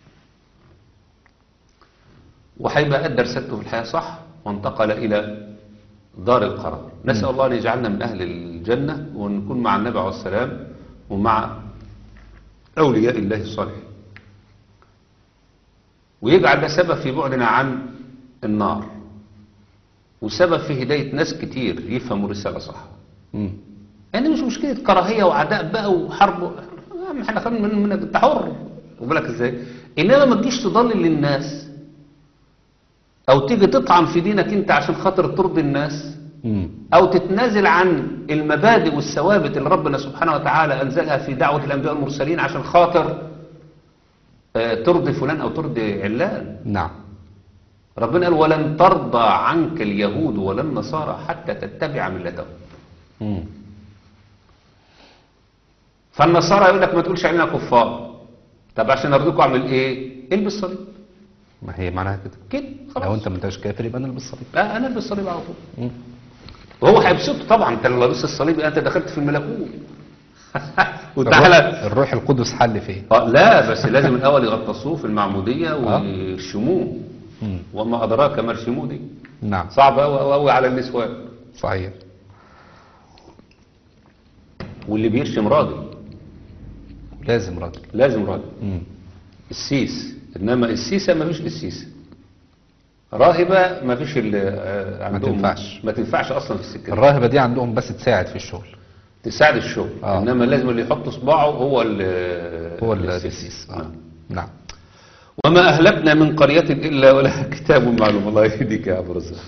وهيبقى أدى رسالته في الحياة صح وانتقل إلى دار القرار نسأل الله أن يجعلنا من أهل الجنة ونكون مع النبي عليه السلام ومع أولياء الله الصالحين ويجعل ده سبب في بعدنا عن النار وسبب في هداية ناس كتير يفهموا الرسالة صح مم. يعني مش مشكلة كراهية وعداء بقى وحرب ما احنا خلينا من منك انت حر خد بالك ازاي انما ما تجيش تضلل للناس او تيجي تطعن في دينك انت عشان خاطر ترضي الناس مم. او تتنازل عن المبادئ والثوابت اللي ربنا سبحانه وتعالى انزلها في دعوة الانبياء والمرسلين عشان خاطر آه، ترضي فلان او ترضي علان نعم ربنا قال ولن ترضى عنك اليهود ولا النصارى حتى تتبع ملتهم مم. فالنصارى يقول لك ما تقولش علينا كفار طب عشان ارضيكم اعمل ايه البس صليب ما هي معناها كده كده خلاص لو انت ما انتش كافر يبقى نلبس صليب لا انا البس صليب على طول مم. وهو هيبسطه طبعا انت لو لابس الصليب يبقى انت دخلت في الملكوت الروح, وتعالى الروح القدس حل فيه آه، لا بس لازم الاول يغطسوه في المعموديه ويرشموه مم. وما ادراك ما رشموه دي نعم صعب قوي قوي قوي على النسوان صحيح واللي بيرشم راجل لازم راجل لازم راجل مم. السيس انما السيسه ما فيش السيسه راهبه ما فيش ال- آه، عندهم تنفعش. ما تنفعش اصلا في السكه دي. الراهبة دي عندهم بس تساعد في الشغل تساعد الشغل آه. انما لازم اللي يحط صباعه هو ال- هو السيس. السيس آه. نعم. نعم وما اهلكنا من قريه الا ولها كتاب معلوم الله يهديك يا ابو رزاق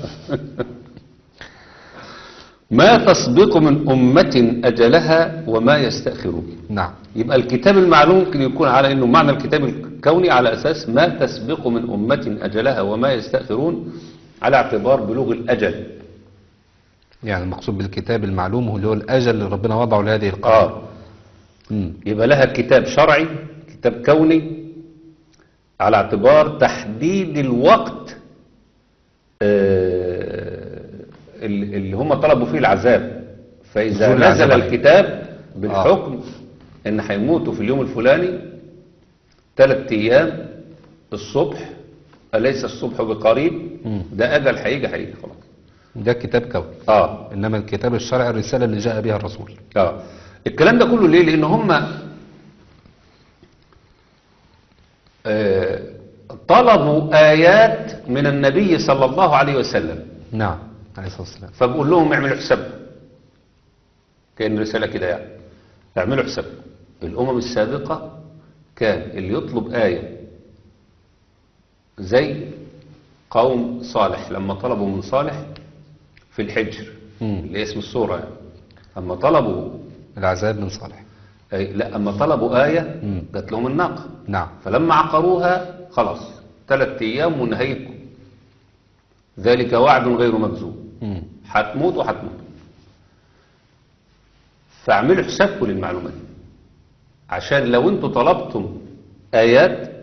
ما تسبق من امه اجلها وما يستاخرون نعم يبقى الكتاب المعلوم ممكن يكون على انه معنى الكتاب الكوني على اساس ما تسبق من امة اجلها وما يستأخرون على اعتبار بلوغ الاجل يعني المقصود بالكتاب المعلوم هو اللي هو الأجل اللي ربنا وضعه لهذه القرية اه مم. يبقى لها كتاب شرعي كتاب كوني على اعتبار تحديد الوقت آه، اللي اللي هم طلبوا فيه العذاب فإذا نزول العذاب نزل عليهم. الكتاب بالحكم إن هيموتوا في اليوم الفلاني ثلاث أيام الصبح أليس الصبح بقريب مم. ده أجل هيجي هيجي خلاص ده كتاب كوني آه إنما الكتاب الشرعي الرسالة اللي جاء بها الرسول اه الكلام ده كله ليه لان هم آه، طلبوا ايات من النبي صلى الله عليه وسلم نعم عليه الصلاة والسلام فبقول لهم اعملوا حساب كان رساله كده يعني اعملوا حساب الامم السابقه كان اللي يطلب ايه زي قوم صالح لما طلبوا من صالح في الحجر مم. اللي اسم السوره يعني اما طلبوا العذاب من صالح أي لا أما طلبوا آية مم. جات لهم الناقة نعم فلما عقروها خلاص ثلاث أيام ونهيكم ذلك وعد غير مكذوب مم. هتموت وهتموت فاعملوا حسابكم للمعلومات دي. عشان لو انتوا طلبتم آيات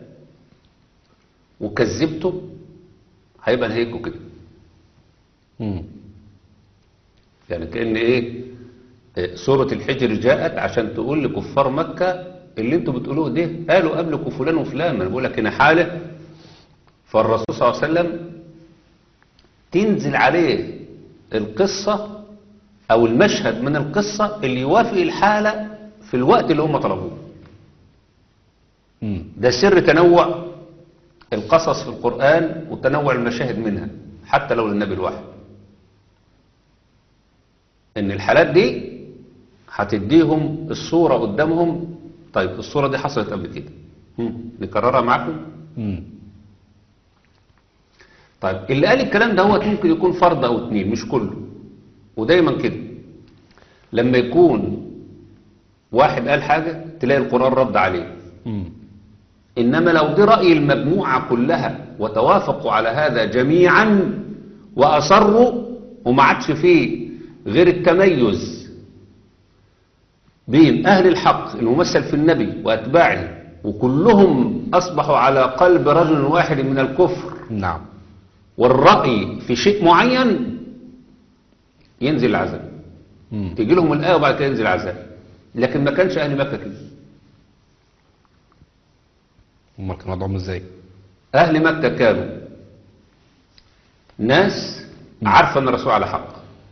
وكذبتم هيبقى نهيكم كده مم. يعني كأن ايه آه، سورة الحجر جاءت عشان تقول لكفار مكة اللي انتوا بتقولوه ده قالوا قبلكم فلان وفلان ما انا بقول لك هنا حالة فالرسول صلى الله عليه وسلم تنزل عليه القصة او المشهد من القصة اللي يوافق الحالة في الوقت اللي هم طلبوه مم. ده سر تنوع القصص في القرآن وتنوع المشاهد منها حتى لو للنبي الواحد ان الحالات دي هتديهم الصورة قدامهم طيب الصورة دي حصلت قبل كده هم، نكررها معاكم مم. طيب اللي قال الكلام ده هو ممكن يكون فرد او اتنين مش كله ودايما كده لما يكون واحد قال حاجة تلاقي القرآن رد عليه مم. إنما لو دي رأي المجموعة كلها وتوافقوا على هذا جميعا وأصروا وما عادش فيه غير التميز بين أهل الحق الممثل في النبي وأتباعه وكلهم أصبحوا على قلب رجل واحد من الكفر نعم والرأي في شيء معين ينزل العذاب مم. تيجي لهم الآية وبعد كده ينزل العذاب لكن ما كانش أهل مكة كده امال كان وضعهم ازاي أهل مكة كانوا ناس عارفة أن الرسول على حق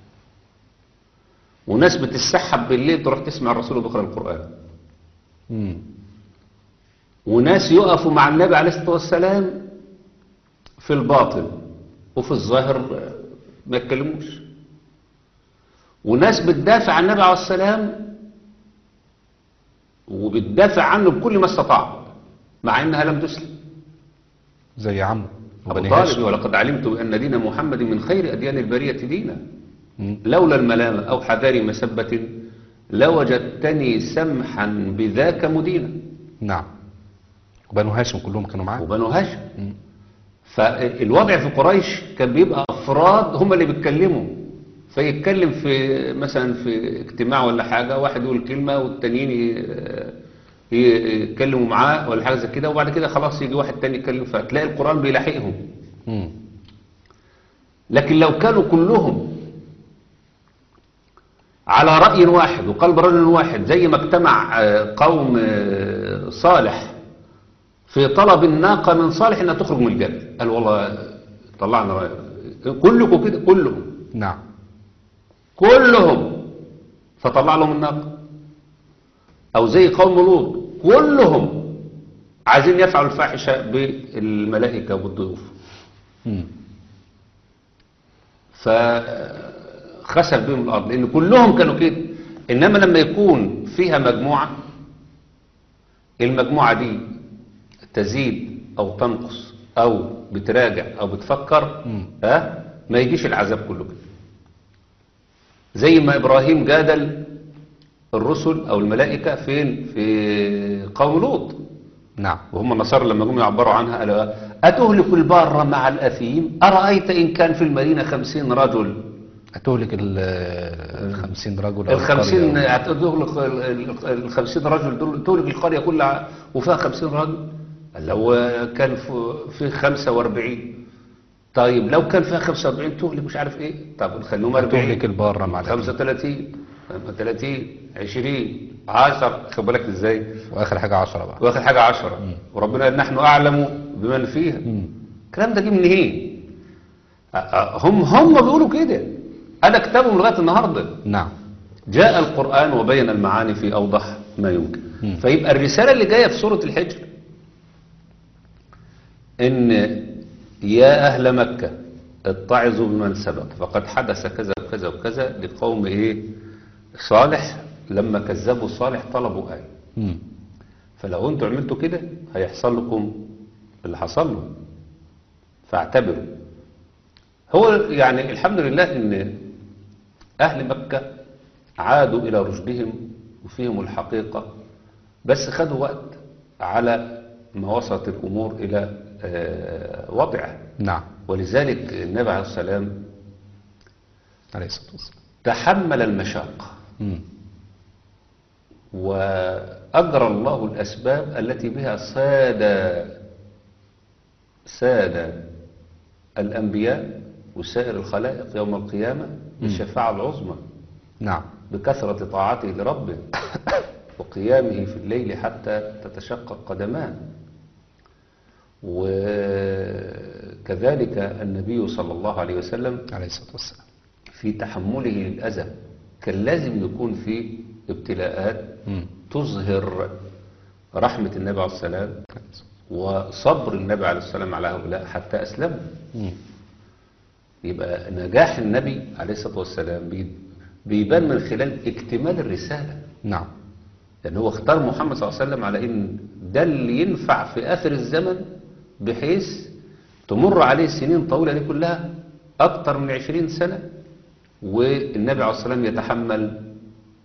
وناس بتسحب بالليل تروح تسمع الرسول بيقرأ القرآن مم. وناس يقفوا مع النبي عليه الصلاة والسلام في الباطل وفي الظاهر ما يتكلموش وناس بتدافع عن النبي عليه الصلاة والسلام وبتدافع عنه بكل ما استطاع مع انها لم تسلم زي عمرو أبو وبني طالب هاشم ولقد علمت بأن دين محمد من خير أديان البرية دينا مم. لولا الملامة أو حذار مسبة لوجدتني سمحا بذاك مدينا نعم وبنو هاشم كلهم كانوا معاه وبنو هاشم مم. فالوضع في قريش كان بيبقى أفراد هم اللي بيتكلموا فيتكلم في مثلا في اجتماع ولا حاجة واحد يقول كلمة والتانيين ي- ي- يتكلموا معاه ولا حاجة زي كده وبعد كده خلاص يجي واحد تاني يتكلم فتلاقي القرآن بيلاحقهم مم. لكن لو كانوا كلهم على رأي واحد وقلب رجل واحد زي ما اجتمع آه، قوم آه، صالح في طلب الناقة من صالح انها تخرج من الجبل قال والله طلعنا رأي كلكم كده كلهم نعم كلهم فطلع لهم الناقة او زي قوم لوط كلهم عايزين يفعلوا الفاحشة بالملائكة والضيوف مم. فخسف بهم الأرض لأن كلهم كانوا كده إنما لما يكون فيها مجموعة المجموعة دي تزيد أو تنقص أو بتراجع أو بتفكر مم. ها ما يجيش العذاب كله كده زي ما إبراهيم جادل الرسل أو الملائكة فين في قوم لوط نعم وهم النصارى لما جم يعبروا عنها قالوا أتهلك البار مع الأثيم أرأيت إن كان في المدينة خمسين رجل هتهلك ال- الخمسين رجل أو الخمسين القرية. هتهلك ال- ال- الخمسين رجل دول تهلك القرية كلها وفيها خمسين رجل قال لو كان في- في خمسة واربعين طيب لو كان فيها خمسة واربعين تهلك مش عارف ايه طب نخليهم هتهلك اربعين البارة مع الأكل خمسة وثلاثين ثلاثين عشرين عشر خد بالك ازاي وآخر حاجة عشرة بقى واخر حاجة عشرة وربنا قال نحن أعلم بمن فيها مم. الكلام ده جه منين أ- أ- هم هم بيقولوا كده أنا كتابهم لغاية النهاردة نعم جاء القرآن وبين المعاني في أوضح ما يمكن مم. فيبقى الرسالة اللي جاية في سورة الحجر إن يا أهل مكة اتعظوا بمن سبق فقد حدث كذا وكذا وكذا لقوم إيه صالح لما كذبوا صالح طلبوا آية مم. فلو انتوا عملتوا كده هيحصل لكم اللي حصل له فاعتبروا هو يعني الحمد لله ان اهل مكة عادوا الى رشدهم وفيهم الحقيقة بس خدوا وقت على ما وصلت الامور الى آه، وضعها نعم ولذلك النبي عليه السلام عليه الصلاة والسلام تحمل المشاق مم. وأجرى الله الأسباب التي بها ساد ساد الأنبياء وسائر الخلائق يوم القيامة بالشفاعة العظمى نعم بكثرة طاعته لربه وقيامه في الليل حتى تتشقق قدماه وكذلك النبي صلى الله عليه وسلم عليه الصلاة والسلام في تحمله للأذى كان لازم يكون في ابتلاءات مم. تظهر رحمة النبي عليه السلام وصبر النبي عليه السلام على هؤلاء حتى أسلموا مم. يبقى نجاح النبي عليه الصلاة والسلام بي- بيبان من خلال اكتمال الرسالة نعم لأن هو اختار محمد صلى الله عليه وسلم على إن ده اللي ينفع في آخر الزمن بحيث تمر عليه سنين طويلة دي كلها أكتر من عشرين سنة والنبي عليه الصلاة والسلام يتحمل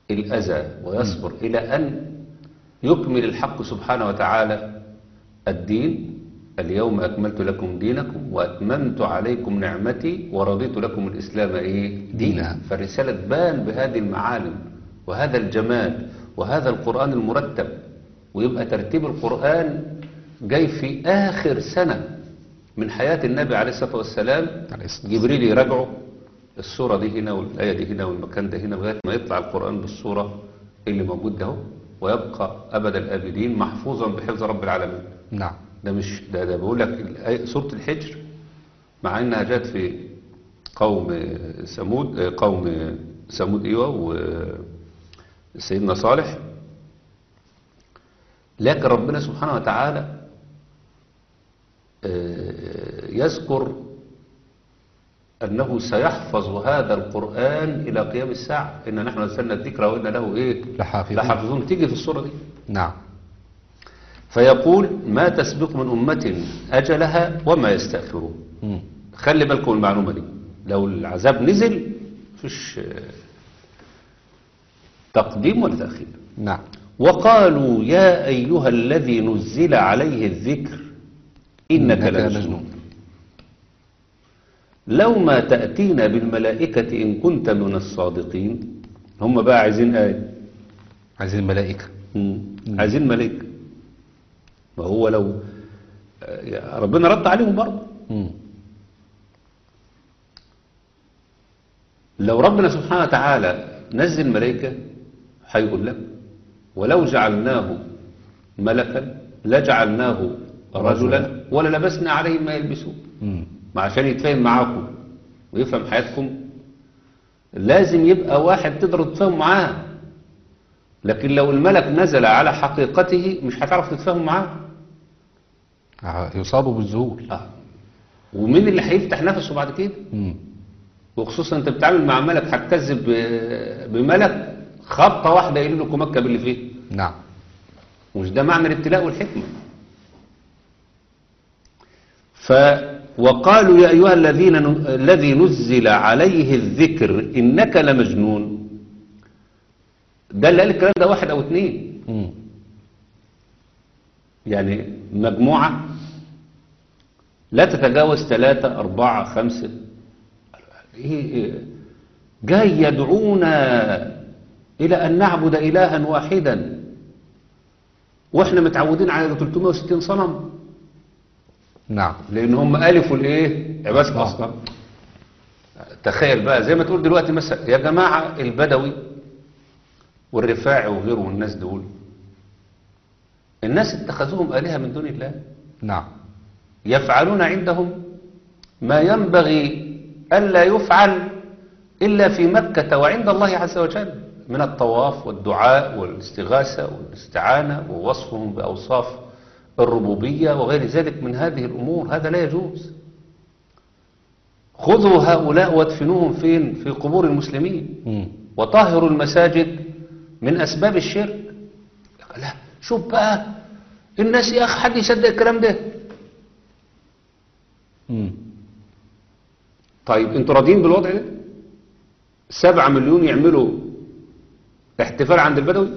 الأذى ويصبر إلى أن يكمل الحق سبحانه وتعالى الدين اليوم أكملت لكم دينكم وأتممت عليكم نعمتي ورضيت لكم الإسلام إيه؟ دينا فالرسالة تبان بهذه المعالم وهذا الجمال وهذا القرآن المرتب ويبقى ترتيب القرآن جاي في آخر سنة من حياة النبي عليه الصلاة والسلام عليه الصلاة جبريل يراجعه الصورة دي هنا والآية دي هنا والمكان ده هنا لغاية ما يطلع القرآن بالصورة اللي موجود ده ويبقى أبد الآبدين محفوظا بحفظ رب العالمين نعم ده مش ده ده بقول لك الآية- سورة الحجر مع انها جت في قوم ثمود قوم ثمود ايوه وسيدنا صالح لكن ربنا سبحانه وتعالى آه، يذكر أنه سيحفظ هذا القرآن إلى قيام الساعة إن نحن نزلنا الذكر وإن له إيه لحافظون. لحافظون تيجي في السورة دي نعم فيقول ما تسبق من أمة أجلها وما يستأخرون مم. خلي بالكم المعلومة دي لو العذاب نزل مفيش آه، تقديم ولا تأخير نعم وقالوا يا أيها الذي نزل عليه الذكر إنك لمجنون لو ما تأتينا بالملائكة إن كنت من الصادقين هم بقى عايزين آية عايزين الملائكة مم. عايزين ملائكة ما هو لو آه، يا ربنا رد عليهم برضه مم. لو ربنا سبحانه وتعالى نزل ملائكة هيقول لك ولو جعلناه ملكا لجعلناه رجلا ولا لبسنا عليهم ما يلبسون مم. ما عشان يتفاهم معاكم ويفهم حياتكم لازم يبقى واحد تقدروا تتفاهموا معاه لكن لو الملك نزل على حقيقته مش هتعرف تتفاهم معاه آه، يصابوا بالذهول آه. ومين اللي هيفتح نفسه بعد كده مم. وخصوصا انت بتتعامل مع ملك هتكذب ب- بملك خبطه واحده يقول لكم مكه باللي فيه نعم مش ده معنى الابتلاء والحكمه ف وقالوا يا ايها الذين ن- الذي نزل عليه الذكر انك لمجنون ده اللي قال الكلام ده واحد او اتنين مم. يعني مجموعه لا تتجاوز ثلاثة أربعة خمسة إيه إيه؟ جاي يدعونا إلى أن نعبد إلها واحدا وإحنا متعودين على 360 صنم نعم لأن هم ألفوا الإيه عبادة أصلا تخيل بقى زي ما تقول دلوقتي مثلا يا جماعة البدوي والرفاعي وغيره والناس دول الناس اتخذوهم آلهة من دون الله نعم يفعلون عندهم ما ينبغي ألا يفعل إلا في مكة وعند الله عز وجل من الطواف والدعاء والاستغاثة والاستعانة ووصفهم بأوصاف الربوبية وغير ذلك من هذه الأمور هذا لا يجوز خذوا هؤلاء وادفنوهم فين في قبور المسلمين مم. وطهروا المساجد من أسباب الشرك لا شوف بقى الناس يا أخي حد يصدق الكلام ده مم. طيب انتوا راضيين بالوضع ده سبعة مليون يعملوا احتفال عند البدوي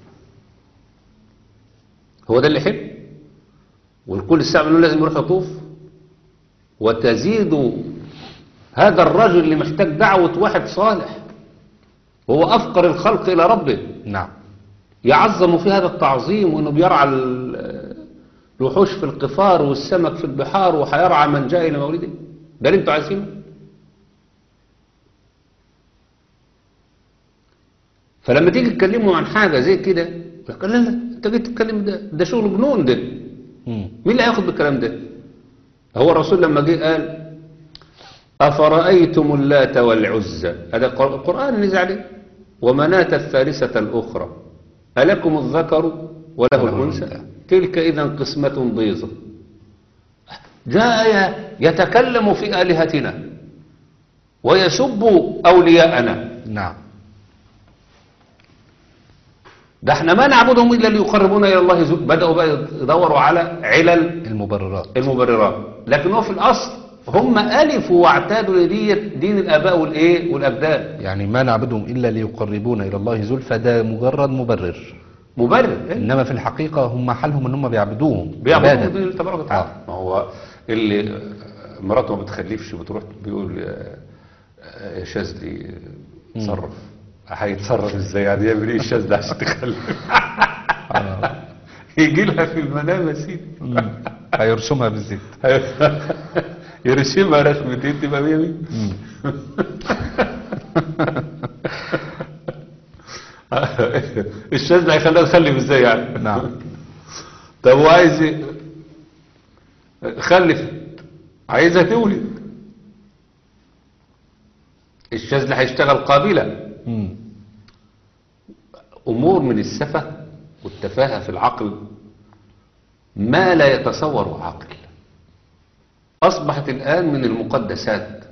هو ده اللي يحب والكل السبعة مليون لازم يروح يطوف وتزيد هذا الرجل اللي محتاج دعوة واحد صالح وهو أفقر الخلق إلى ربه نعم يعظم في هذا التعظيم وانه بيرعى ال- الوحوش في القفار والسمك في البحار وهيرعى من جاء الى مولده ده اللي انتوا عايزينه فلما تيجي تكلموا عن حاجه زي كده يقول لك لا لا انت جيت تتكلم ده ده شغل جنون ده مم. مين اللي هياخد بالكلام ده هو الرسول لما جه قال أفرأيتم اللات والعزى هذا القر- القرآن نزل عليه ومناة الثالثة الأخرى ألكم الذكر وله الأنثى تلك إذا قسمة ضيزة جاء ي- يتكلم في آلهتنا ويسب أولياءنا نعم ده احنا ما نعبدهم إلا ليقربونا إلى الله زل بدأوا بقى يدوروا على علل المبررات المبررات لكن هو في الأصل هم ألفوا واعتادوا لديت دين الآباء والإيه والأجداد يعني ما نعبدهم إلا ليقربونا إلى الله زلفى ده مجرد مبرر مبرر إيه؟ إنما في الحقيقة هم حالهم إن هم بيعبدوهم بيعبدوا عبادة. دين تبارك وتعالى ما هو اللي مراته ما بتخلفش بتروح بيقول يا- يا شاذلي تصرف هيتصرف ازاي يعني يعمل ايه الشاذلي عشان تخلف يجي لها في المنام يا سيدي مم. هيرسمها بالزيت يرسمها رسمتين تبقى مية مية الشاذلي هيخليها تخلف ازاي يعني نعم طب هو عايز ايه؟ خلف عايزها تولد الشاذلي هيشتغل قابلة مم. أمور من السفة والتفاهة في العقل ما لا يتصور عقل أصبحت الآن من المقدسات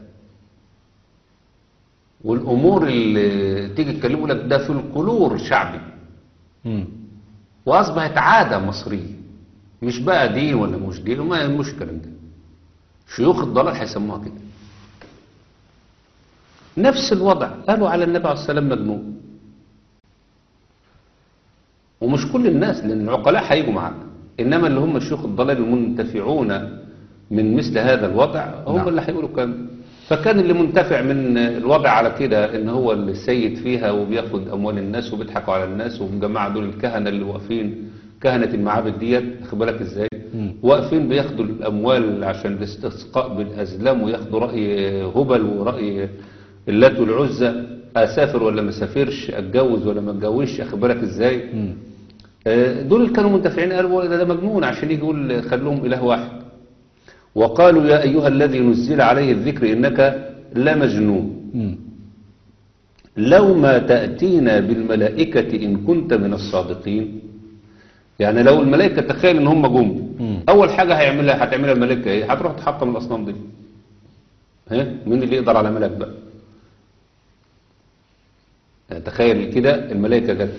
والأمور اللي تيجي تكلموا لك ده في القلور شعبي مم. وأصبحت عادة مصرية مش بقى دين ولا مش دين وما مش الكلام ده شيوخ الضلال هيسموها كده نفس الوضع قالوا على النبي عليه السلام مجنون ومش كل الناس لأن العقلاء هيجوا معانا إنما اللي هم شيوخ الضلال المنتفعون من مثل هذا الوضع هم نعم. اللي هيقولوا كان فكان اللي منتفع من الوضع على كده ان هو السيد فيها وبياخد اموال الناس وبيضحكوا على الناس والجماعه دول الكهنه اللي واقفين كهنه المعابد ديت خد بالك ازاي مم. واقفين بياخدوا الاموال عشان الاستسقاء بالازلام وياخدوا راي هبل وراي اللات والعزى اسافر ولا ما اسافرش اتجوز ولا ما اتجوزش خد بالك ازاي مم. آه، دول اللي كانوا منتفعين قالوا ده, ده مجنون عشان يجي يقول خلوهم إله واحد وقالوا يا أيها الذي نزل عليه الذكر إنك لمجنون مم. لو ما تأتينا بالملائكة إن كنت من الصادقين يعني لو الملائكة تخيل إن هم جم مم. أول حاجة هيعملها هتعملها الملائكة إيه هتروح تحطم الأصنام دي ها مين اللي يقدر على ملك بقى يعني تخيل كده الملائكة جت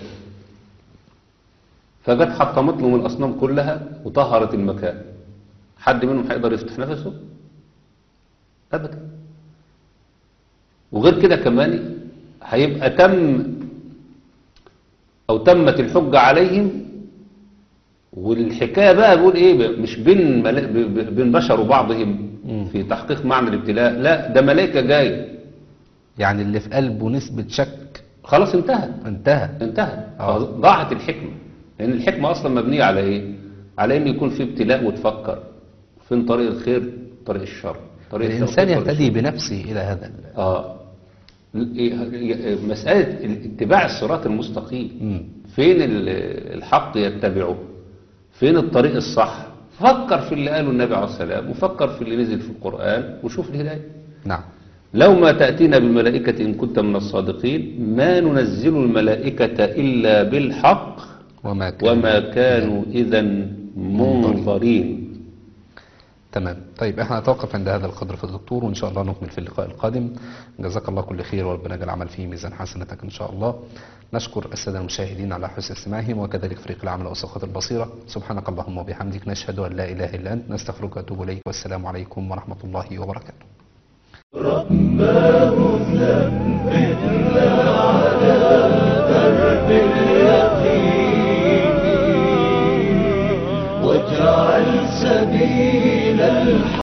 فجت حطمت لهم الأصنام كلها وطهرت المكان حد منهم هيقدر يفتح نفسه أبدا وغير كده كمان هيبقى تم أو تمت الحجة عليهم والحكاية بقى بيقول إيه مش بين, ملا... ب- ب- بين بشر وبعضهم مم. في تحقيق معنى الابتلاء لا ده ملائكة جاية يعني اللي في قلبه نسبة شك خلاص انتهى انتهى انتهى آه. ضاعت الحكمة لأن الحكمة أصلا مبنية على إيه؟ على إن يكون في ابتلاء وتفكر فين طريق الخير طريق الشر طريق الإنسان التوفيق يهتدي والرشاد. بنفسه إلى هذا ال- آه ال- مسألة اتباع الصراط المستقيم مم. فين ال- الحق يتبعه فين الطريق الصح فكر في اللي قاله النبي عليه السلام وفكر في اللي نزل في القرآن وشوف الهداية نعم لو ما تأتينا بالملائكة إن كنت من الصادقين ما ننزل الملائكة إلا بالحق وما كان وما كانوا إذا منظرين تمام طيب احنا نتوقف عند هذا القدر في الدكتور وان شاء الله نكمل في اللقاء القادم جزاك الله كل خير وربنا يجعل العمل فيه ميزان حسنتك ان شاء الله نشكر الساده المشاهدين على حسن استماعهم وكذلك فريق العمل وسخط البصيره سبحانك اللهم وبحمدك نشهد ان لا اله الا انت نستغفرك واتوب اليك والسلام عليكم ورحمه الله وبركاته رحمن